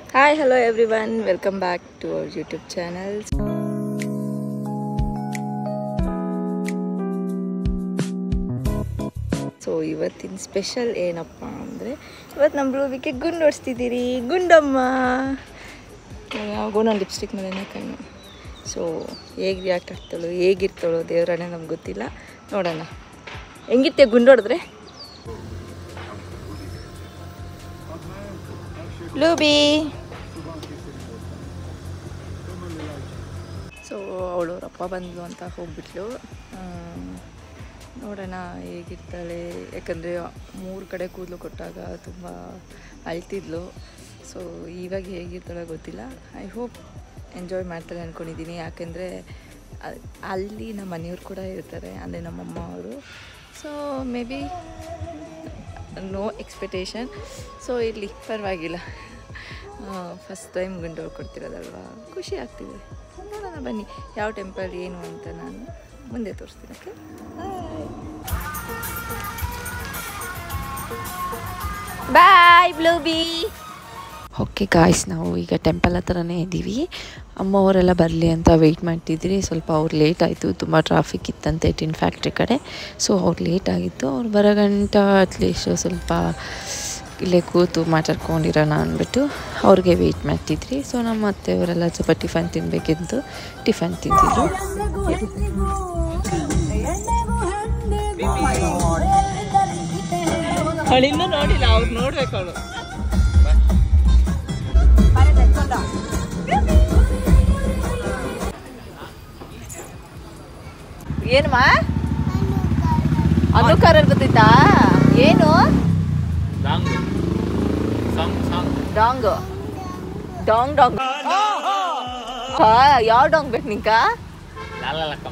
hi hello everyone welcome back to our YouTube channel so ಇವತ್ತಿನ special ಏನಪ್ಪ ಅಂದರೆ ಇವತ್ತು ನಮ್ಮ ರೂಬಿಗೆ ಗುಂಡು ಹೊಡಿಸ್ತಿದ್ದೀರಿ ಗುಂಡಮ್ಮ ಯಾವಾಗೋ ನಾನು ಲಿಪ್ಸ್ಟಿಕ್ ಮೇಲೇ ಕಣ್ಣು ಸೊ ಹೇಗೆ ರಿಯಾಕ್ಟ್ ಆಗ್ತಾಳೋ ಹೇಗಿರ್ತಾಳೋ ದೇವರನ್ನೇ ನಮ್ಗೆ ಗೊತ್ತಿಲ್ಲ ನೋಡೋಣ ಹೆಂಗಿತ್ತೆ ಗುಂಡು ಹೊಡೆದ್ರೆ ಲೂಬಿ ಸೊ ಅವಳು ಅವ್ರ ಅಪ್ಪ ಬಂದ್ಲು ಅಂತ ಹೋಗ್ಬಿಟ್ಲು ಆಮ್, ನೋಡೋಣ ಹೇಗಿರ್ತಾಳೆ ಯಾಕಂದರೆ ಮೂರು ಕಡೆ ಕೂದಲು ಕೊಟ್ಟಾಗ ತುಂಬ ಅಳ್ತಿದ್ಲು ಸೊ ಇವಾಗ ಹೇಗಿರ್ತಾಳೆ ಗೊತ್ತಿಲ್ಲ ಐ ಹೋಪ್ ಎಂಜಾಯ್ ಮಾಡ್ತಾಳೆ ಅಂದ್ಕೊಂಡಿದ್ದೀನಿ ಯಾಕೆಂದರೆ ಅಲ್ಲಿ ನಮ್ಮ ಮನೆಯವ್ರು ಕೂಡ ಇರ್ತಾರೆ ಅಂದರೆ ನಮ್ಮಮ್ಮ ಅವರು so maybe no expectation so ಇರಲಿ ಪರವಾಗಿಲ್ಲ ಫಸ್ಟ್ ಟೈಮ್ ಗುಂಡು ಕೊಡ್ತಿರೋದಲ್ವಾ ಖುಷಿ ಆಗ್ತಿದೆ ನೋಡೋಣ ಬನ್ನಿ ಯಾವ ಟೆಂಪಲ್ ಏನು ಅಂತ ನಾನು ಮುಂದೆ ತೋರಿಸ್ತೀನಿ ಓಕೆ ಬಾಯ್ ಬ್ಲೂಬಿ ಓಕೆ ಗಾಯ್ಸ್ ನಾವು ಈಗ ಟೆಂಪಲ್ ಹತ್ರನೇ ಇದ್ದೀವಿ ಅಮ್ಮ ಅವರೆಲ್ಲ ಬರಲಿ ಅಂತ ವೆಯ್ಟ್ ಮಾಡ್ತಿದ್ರಿ ಸ್ವಲ್ಪ ಅವ್ರು ಲೇಟ್ ಆಯಿತು ತುಂಬ ಟ್ರಾಫಿಕ್ ಇತ್ತಂತೆ ಟಿನ್ ಫ್ಯಾಕ್ಟ್ರಿ ಕಡೆ ಸೊ ಅವ್ರು ಲೇಟ್ ಆಗಿತ್ತು ಅವ್ರು ಬರೋ ಗಂಟ ಅಟ್ಲೀಸ್ಟ್ ಸ್ವಲ್ಪ ಇಲ್ಲೇ ಕೂತು ಮಾತಾಡ್ಕೊಂಡಿರೋಣ ಅಂದ್ಬಿಟ್ಟು ಅವ್ರಿಗೆ ವೆಯ್ಟ್ ಮಾಡ್ತಿದ್ರಿ ಸೊ ನಮ್ಮ ಅತ್ತೆಯವರೆಲ್ಲ ಸ್ವಲ್ಪ ಟಿಫನ್ ತಿನ್ನಬೇಕಿದ್ದು ಟಿಫನ್ ತಿಂತಿದ್ರು ಅವಳಿನ್ನೂ ನೋಡಿಲ್ಲ ಅವ್ರು ನೋಡ್ಬೇಕು ಅವಳು ಏನಮ್ಮ ಅನುಕಾರಲ್ಲಿ ಗೊತ್ತಿತ್ತಾ ಏನು long song song dong dong dong ಹಾ ಯಾವ ಡಾಂಗ್ ಬೇಕು ನಿಂಕ ಲಾಲ ಲಕ್ಕಮ್ಮ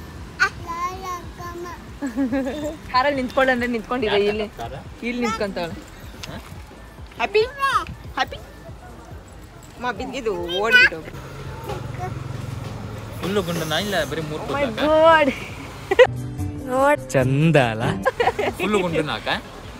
ಕಾರಲ್ಲಿ ನಿಂತ್ಕೊಳ್ಳಂದ್ರೆ ನಿಂತ್ಕೊಂಡಿದೆ ಇಲ್ಲಿ ಕಾರ ಇಲ್ಲಿ ನಿಂತ್ಕೊಂತಾಳೆ ಹ್ಯಾಪಿ ಹ್ಯಾಪಿ ಮಾ ಬಿದ್ದಿದ್ದು ಓಡ್ಬಿಟ್ಟು ಫುಲ್ಲು ಗುಂಡನ ಇಲ್ಲ ಬರೀ ಮೂರು ಮೈ ಗಾಡ್ ಚಂದ ಅಲ್ಲ ಫುಲ್ಲು ಗುಂಡನಾಕ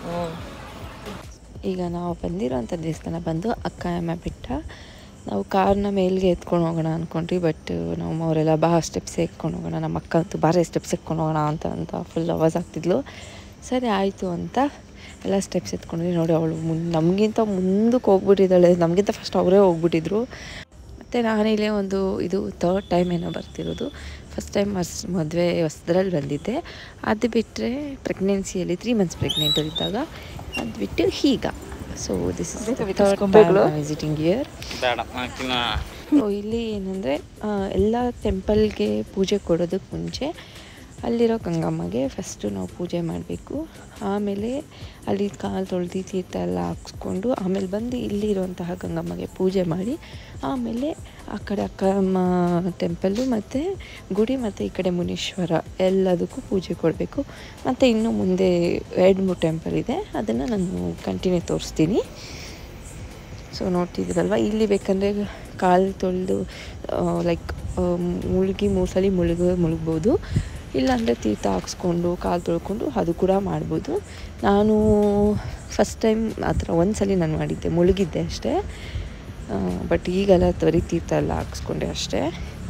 ಈಗ ನಾವು ಬಂದಿರೋಂಥ ದೇವಸ್ಥಾನ ಬಂದು ಅಕ್ಕ ಅಮ್ಮ ಬೆಟ್ಟ ನಾವು ಕಾರ್ನ ಮೇಲ್ಗೆ ಎತ್ಕೊಂಡು ಹೋಗೋಣ ಅಂದ್ಕೊಂಡ್ರಿ ಬಟ್ ನಮ್ಮ ಅವರೆಲ್ಲ ಬಾ ಸ್ಟೆಪ್ಸ್ ಎತ್ಕೊಂಡು ಹೋಗೋಣ ನಮ್ಮ ಅಕ್ಕ ಅಂತೂ ಬಾರಿ ಸ್ಟೆಪ್ಸ್ ಎತ್ಕೊಂಡು ಹೋಗೋಣ ಅಂತ ಅಂತ ಫುಲ್ ಅವಾಜ್ ಆಗ್ತಿದ್ಲು ಸರಿ ಆಯಿತು ಅಂತ ಎಲ್ಲ ಸ್ಟೆಪ್ಸ್ ಎತ್ಕೊಂಡ್ರಿ ನೋಡಿ ಅವಳು ಮುನ್ ನಮಗಿಂತ ಮುಂದಕ್ಕೆ ಹೋಗ್ಬಿಟ್ಟಿದ್ದಾಳೆ ನಮಗಿಂತ ಫಸ್ಟ್ ಅವರೇ ಹೋಗ್ಬಿಟ್ಟಿದ್ರು ಮತ್ತು ನಾನಿಲ್ಲೇ ಒಂದು ಇದು ತರ್ಡ್ ಟೈಮ್ ಏನೋ ಬರ್ತಿರೋದು ಫಸ್ಟ್ ಟೈಮ್ ಮಸ್ ಮದುವೆ ಹೊಸದ್ರಲ್ಲಿ ಬಂದಿದ್ದೆ ಅದು ಬಿಟ್ಟರೆ ಪ್ರೆಗ್ನೆನ್ಸಿಯಲ್ಲಿ ತ್ರೀ ಮಂತ್ಸ್ ಪ್ರೆಗ್ನೆಂಟಲ್ಲಿ ಇದ್ದಾಗ ಅದು ಬಿಟ್ಟು ಈಗ so this is visiting year ಬೇಡ ಹಾಕಿನ ಸೊ ಇಲ್ಲಿ ಏನಂದರೆ ಎಲ್ಲ ಟೆಂಪಲ್ಗೆ ಪೂಜೆ ಕೊಡೋದಕ್ಕೆ ಮುಂಚೆ ಅಲ್ಲಿರೋ ಗಂಗಮ್ಮಗೆ ಫಸ್ಟು ನಾವು ಪೂಜೆ ಮಾಡಬೇಕು ಆಮೇಲೆ ಅಲ್ಲಿ ಕಾಲು ತೊಳ್ದು ತೀರ್ಥ ಎಲ್ಲ ಹಾಕ್ಸ್ಕೊಂಡು ಆಮೇಲೆ ಬಂದು ಇಲ್ಲಿರುವಂತಹ ಗಂಗಮ್ಮಗೆ ಪೂಜೆ ಮಾಡಿ ಆಮೇಲೆ ಆ ಕಡೆ ಅಕ್ಕಮ್ಮ ಟೆಂಪಲ್ಲು ಮತ್ತು ಗುಡಿ ಮತ್ತು ಈ ಕಡೆ ಮುನೀಶ್ವರ ಎಲ್ಲದಕ್ಕೂ ಪೂಜೆ ಕೊಡಬೇಕು ಮತ್ತು ಇನ್ನು ಮುಂದೆ ಎರಡು ಮೂರು ಟೆಂಪಲ್ ಇದೆ ಅದನ್ನು ನಾನು ಕಂಟಿನ್ಯೂ ತೋರಿಸ್ತೀನಿ ಸೊ ನೋಡ್ತಿದ್ದೀರಲ್ವ ಇಲ್ಲಿ ಬೇಕಂದರೆ ಕಾಲು ತೊಳೆದು ಲೈಕ್ ಮುಳುಗಿ ಮೂರು ಸಲ ಮುಳುಗ ಮುಳುಗ್ಬೋದು ಇಲ್ಲಾಂದರೆ ತೀರ್ಥ ಹಾಕ್ಸ್ಕೊಂಡು ಕಾಲು ತೊಳ್ಕೊಂಡು ಅದು ಕೂಡ ಮಾಡ್ಬೋದು ನಾನು ಫಸ್ಟ್ ಟೈಮ್ ಆ ಥರ ಒಂದು ಸಲ ನಾನು ಮಾಡಿದ್ದೆ ಮುಳುಗಿದ್ದೆ ಅಷ್ಟೇ ಬಟ್ ಈಗೆಲ್ಲ ಬರೀ ತೀರ್ಥ ಎಲ್ಲ ಹಾಕ್ಸ್ಕೊಂಡೆ ಅಷ್ಟೇ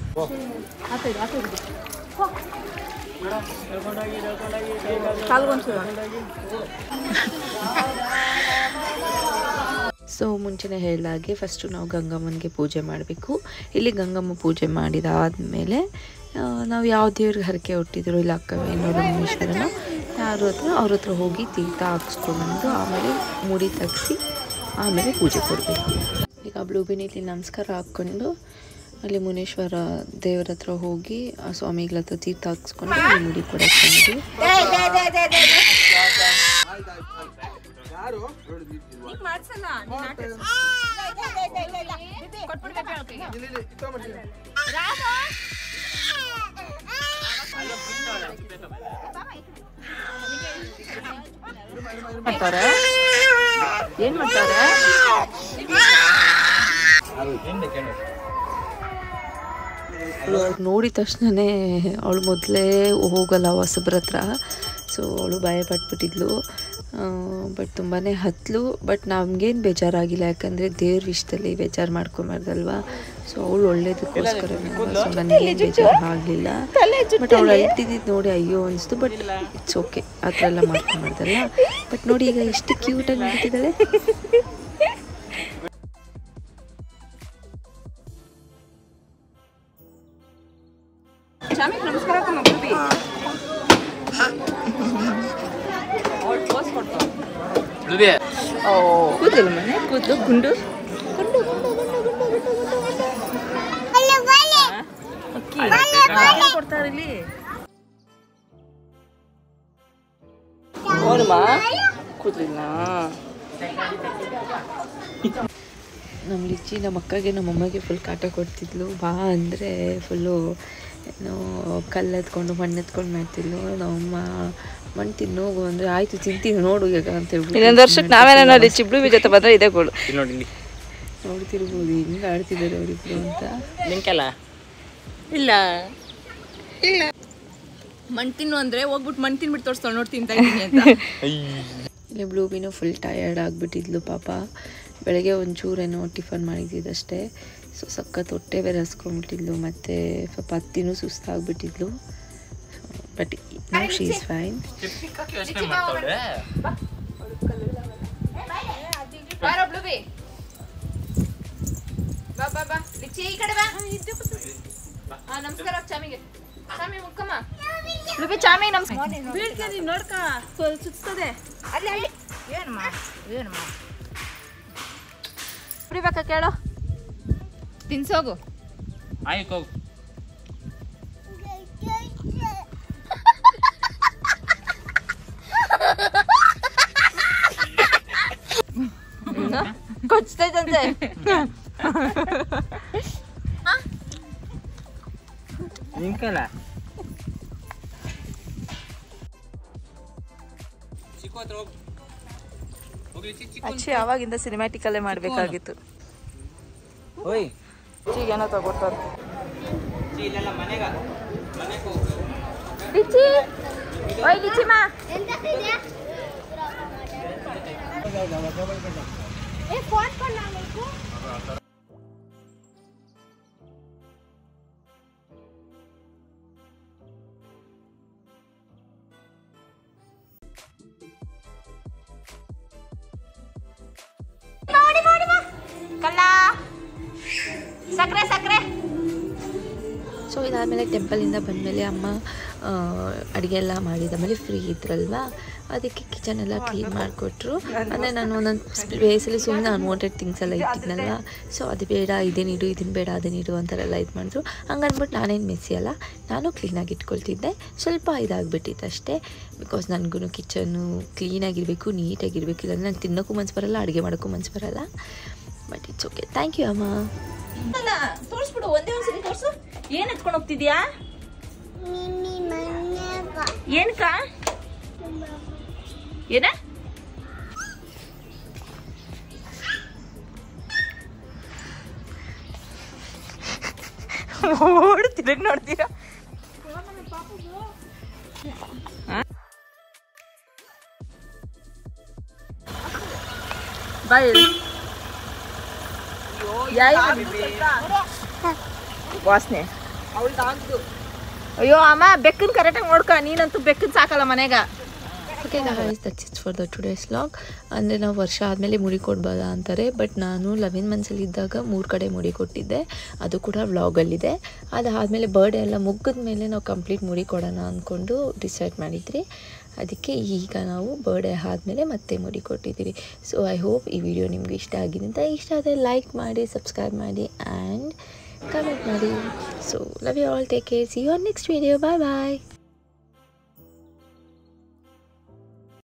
ಸೊ ಮುಂಚೆನೇ ಹೇಳಿದಾಗೆ ಫಸ್ಟು ನಾವು ಗಂಗಮ್ಮನಿಗೆ ಪೂಜೆ ಮಾಡಬೇಕು ಇಲ್ಲಿ ಗಂಗಮ್ಮ ಪೂಜೆ ಮಾಡಿದಾದಮೇಲೆ ನಾವು ಯಾವ ದೇವ್ರಿಗೆ ಹರಕೆ ಹುಟ್ಟಿದ್ರು ಇಲ್ಲ ಅಕ್ಕವೇನೋರು ಮುನೀಶ್ವರನ ಯಾರ ಹತ್ರ ಅವ್ರ ಹತ್ರ ಹೋಗಿ ತೀರ್ಥ ಹಾಕ್ಸ್ಕೊಂಡು ಆಮೇಲೆ ಮುಡಿ ತೆಗ್ಸಿ ಆಮೇಲೆ ಪೂಜೆ ಕೊಡಬೇಕು ಈಗ ಬ್ಲೂಬಿನಿಲಿ ನಮಸ್ಕಾರ ಹಾಕ್ಕೊಂಡು ಅಲ್ಲಿ ಮುನೇಶ್ವರ ದೇವರ ಹತ್ರ ಹೋಗಿ ಆ ಸ್ವಾಮಿಗಳ ಹತ್ರ ತೀರ್ಥ ಹಾಕ್ಸ್ಕೊಂಡು ಅಲ್ಲಿ ಮುಡಿ ಕೊಡಕ್ಕೆ ಬಂದ್ವಿ ಮಾಡ್ತಾರೆ ಏನ್ ಮಾಡ್ತಾರೆ ಅವಳು ನೋಡಿದ ತಕ್ಷಣನೇ ಅವಳು ಮೊದಲೇ ಹೋಗಲ್ಲ ಹೊಸಬ್ರ ಹತ್ರ ಸೊ ಅವಳು ಭಯ ಪಟ್ಬಿಟ್ಟಿದ್ಲು ಬಟ್ ತುಂಬಾ ಹತ್ಲು ಬಟ್ ನಮ್ಗೇನು ಬೇಜಾರಾಗಿಲ್ಲ ಯಾಕಂದರೆ ದೇವ್ರ ವಿಷಯದಲ್ಲಿ ಬೇಜಾರು ಮಾಡ್ಕೊಂಬಾರ್ದಲ್ವಾ ಸೊ ಅವಳು ಒಳ್ಳೇದಕ್ಕೋಸ್ಕರ ಸೊ ನನಗೇನು ಬೇಜಾರು ಆಗಲಿಲ್ಲ ಬಟ್ ಅವಳು ಅಳ್ತಿದ್ದು ನೋಡಿ ಅಯ್ಯೋ ಅನಿಸ್ತು ಬಟ್ ಇಟ್ಸ್ ಓಕೆ ಆ ಥರ ಎಲ್ಲ ಮಾಡ್ಕೊಂಬಾರ್ದಲ್ಲ ಬಟ್ ನೋಡಿ ಈಗ ಎಷ್ಟು ಕ್ಯೂಟಾಗಿ ನಡೀತಿದ್ದಾಳೆ ಚಾಮಿಕ್ ನಮಸ್ಕಾರ ಕಮ್ಮ ಬೇಬಿ ಅವಳು ಪೋಸ್ ಕೊಡ್ತಾವ ದುಬಿ ಕೂದಲು ಮನೆ ಕೂದಲು ಗುಂಡು ಕೊಡ್ತಾರೆ ಇಲ್ಲಿ ನೋಡಮ್ಮ ಕೂದಲಿಲ್ಲ ನಮ್ಮ ಲಿಚ್ಚಿ ನಮ್ಮ ಅಕ್ಕಗೆ ನಮ್ಮ ಅಮ್ಮಗೆ ಫುಲ್ ಕಾಟ ಕೊಡ್ತಿದ್ಲು ಬಾ ಅಂದರೆ ಫುಲ್ಲು ಏನೋ ಕಲ್ಲು ಎತ್ಕೊಂಡು ಮಣ್ಣು ಎತ್ಕೊಂಡು ಮಾಡ್ತಿದ್ಲು ನಮ್ಮಮ್ಮ ಮಣ್ಣು ತಿನ್ನೋಗು ಅಂದರೆ ಆಯಿತು ತಿಂತೀನಿ ನೋಡು ಈಗ ಅಂತ ಹೇಳ್ಬಿಟ್ಟು ಇನ್ನೊಂದು ವರ್ಷಕ್ಕೆ ನಾವೇನ ಅಲ್ಲಿ ಚಿಬ್ಳು ಬೀಜ ಬಂದ್ರೆ ಇದೇ ಗೋಳು ಇಲ್ಲಿ ನೋಡಿ ಇಲ್ಲಿ ನೋಡ್ತಿರ್ಬೋದು ಹಿಂಗೆ ಆಡ್ತಿದ್ದಾರೆ ಅವರಿಬ್ರು ಅಂತ ನಿಂಕಲ್ಲ ಇಲ್ಲ ಇಲ್ಲ ಮಣ್ ತಿನ್ನು ಅಂದ್ರೆ ಹೋಗ್ಬಿಟ್ಟು ಮಣ್ ತಿನ್ಬಿಟ್ಟು ತೋರಿಸ್ತಾಳೆ ನೋಡಿ ತಿಂತಾ ಇದ್ದೀನಿ ಅಂತ ಇಲ್ಲಿ ಬ್ಲೂಬಿನೂ ಫುಲ್ ಟಯರ್ಡ್ ಆಗಿಬಿಟ್ಟಿದ್ಲು ಪಾಪ ಬೆಳಗ್ಗೆ ಒಂಚೂರೇನೋ ಟಿಫನ್ ಮಾಡಿದ್ದಿದ್ದಷ್ಟೇ ಸೊ ಸಖತ್ ಹೊಟ್ಟೆ ಬೇರೆ ಹಸ್ಕೊಂಡ್ಬಿಟ್ಟಿದ್ಲು ಮತ್ತು ಸ್ವಲ್ಪ ಹತ್ತಿನೂ ಸುಸ್ತಾಗ್ಬಿಟ್ಟಿದ್ಲು but no she is fine ಯೋಚನೆ ಮಾಡ್ತಾವ್ರೆ ಬಾರೋ ಬ್ಲೂಬಿ ಬಾ ಬಾ ಬಾ ಲಿಚ್ಚಿ ಈ ಕಡೆ ಬಾ ಹಾ ನಮಸ್ಕಾರ ಚಾಮಿಗೆ ಚಾಮಿ ಮುಕ್ಕಮ್ಮ ಬ್ಲೂಬಿ ಚಾಮಿ ನಮಸ್ಕಾರ ಬೀಳ್ತೀನಿ ನೋಡ್ಕ ಸುತ್ತದೆ ಅಲ್ಲಿ ಅಲ್ಲಿ ಏನಮ್ಮ ಏನಮ್ಮ ಕುಡಿಬೇಕಾ ಕೇಳು ತಿನ್ಸೋಗು ಆಯ್ತು ಹೋಗು ಕೊಚ್ತೈತಂತೆ ನಿಂಕಲ್ಲ ಚಿಕ್ಕ ಹತ್ರ ಹೋಗು ಹೋಗಿ ಚಿಕ್ಕ ಅಚ್ಚಿ ಆವಾಗಿಂದ ಸಿನಿಮ್ಯಾಟಿಕಲ್ಲೇ ಮಾಡಬೇಕಾಗಿತ್ತು ಓಯ್ ಈಗ ಏನೋ ತಗೊಡ್ತಾರೆ ಇಲ್ಲೆಲ್ಲ ಮನೆಗ ಮನೆಗೆ ಹೋಗು ಲಿಚ್ಚಿ ಓಯ್ ಲಿಚ್ಚಿಮ್ಮ ಕಲ್ಲ ಸಕ್ರೆ ಸಕ್ರೆ ಸೊ ಇದಾದಮೇಲೆ ಟೆಂಪಲಿಂದ ಬಂದಮೇಲೆ ಅಮ್ಮ ಅಡುಗೆ ಎಲ್ಲ ಮಾಡಿದಾದ್ಮೇಲೆ ಫ್ರೀ ಇದ್ರಲ್ವಾ ಅದಕ್ಕೆ ಕಿಚನ್ ಎಲ್ಲ ಕ್ಲೀನ್ ಮಾಡಿಕೊಟ್ರು ಅಂದರೆ ನಾನು ಒಂದೊಂದು ಸ್ಪೇಸಲ್ಲಿ ಸುಮ್ಮನೆ ಅನ್ವಾಂಟೆಡ್ ಥಿಂಗ್ಸ್ ಎಲ್ಲ ಇಟ್ಟಿದ್ನಲ್ವ ಸೊ ಅದು ಬೇಡ ಇದೇನಿಡು ಇದನ್ನು ಬೇಡ ಅದನ್ನಿಡು ಅಂತಾರೆಲ್ಲ ಇದು ಮಾಡಿದ್ರು ಹಂಗನ್ಬಿಟ್ಟು ನಾನೇನು ಮೆಸ್ಸಿ ಅಲ್ಲ ನಾನು ಕ್ಲೀನಾಗಿ ಇಟ್ಕೊಳ್ತಿದ್ದೆ ಸ್ವಲ್ಪ ಇದಾಗ್ಬಿಟ್ಟಿತ್ತು ಅಷ್ಟೇ ಬಿಕಾಸ್ ನನಗೂ ಕಿಚನ್ನು ಕ್ಲೀನಾಗಿರಬೇಕು ನೀಟಾಗಿರಬೇಕು ಇಲ್ಲ ನಂಗೆ ತಿನ್ನೋಕ್ಕೂ ಮನ್ಸು ಬರಲ್ಲ ಅಡುಗೆ ಮಾಡೋಕ್ಕೂ ಮನ್ಸು ಬರಲ್ಲ but it's okay thank you ಅಮ್ಮ ಅಲ್ಲ ತೋರಿಸ್ಬಿಡು ಒಂದೇ ಒಂದ್ಸರಿ ತೋರ್ಸು ಏನ್ ಎತ್ಕೊಂಡು ಹೋಗ್ತಿದ್ಯಾ ಏನ್ಕ ಏನ ಓಡ್ತೀರ ನೋಡ್ತೀರಾ ಬಾಯ್ ವಾಸನೆ ಅಯ್ಯೋ ಅಮ್ಮ ಬೆಕ್ಕನ್ ಕರೆಕ್ಟಾಗಿ ನೋಡ್ಕ ನೀನಂತೂ ಬೆಕ್ಕನ್ ಸಾಕಲ್ಲ ಮನೆಗ okay guys that's it's for the today's log ಅಂದರೆ ನಾವು ವರ್ಷ ಆದಮೇಲೆ ಮುಡಿ ಕೊಡ್ಬೋದ ಅಂತಾರೆ ಬಟ್ ನಾನು ಲೆವೆನ್ ಮಂತ್ಸಲ್ಲಿ ಇದ್ದಾಗ ಮೂರು ಕಡೆ ಮುಡಿ ಕೊಟ್ಟಿದ್ದೆ ಅದು ಕೂಡ ವ್ಲಾಗಲ್ಲಿದೆ ಅದಾದಮೇಲೆ ಬರ್ಡೇ ಎಲ್ಲ ಮುಗಿದ ಮೇಲೆ ನಾವು ಕಂಪ್ಲೀಟ್ ಮುಡಿ ಕೊಡೋಣ ಅಂದ್ಕೊಂಡು ಡಿಸೈಡ್ ಮಾಡಿದ್ರಿ ಅದಕ್ಕೆ ಈಗ ನಾವು ಬರ್ಡೇ ಆದಮೇಲೆ ಮತ್ತೆ ಮುಡಿ ಕೊಟ್ಟಿದ್ದೀರಿ ಸೊ ಐ ಹೋಪ್ ಈ ವಿಡಿಯೋ ನಿಮ್ಗೆ ಇಷ್ಟ ಆಗಿದೆ ಅಂತ ಇಷ್ಟ ಆದರೆ ಲೈಕ್ ಮಾಡಿ ಸಬ್ಸ್ಕ್ರೈಬ್ ಮಾಡಿ ಆ್ಯಂಡ್ ಕಮೆಂಟ್ ಮಾಡಿ so love you all take care see you next video bye bye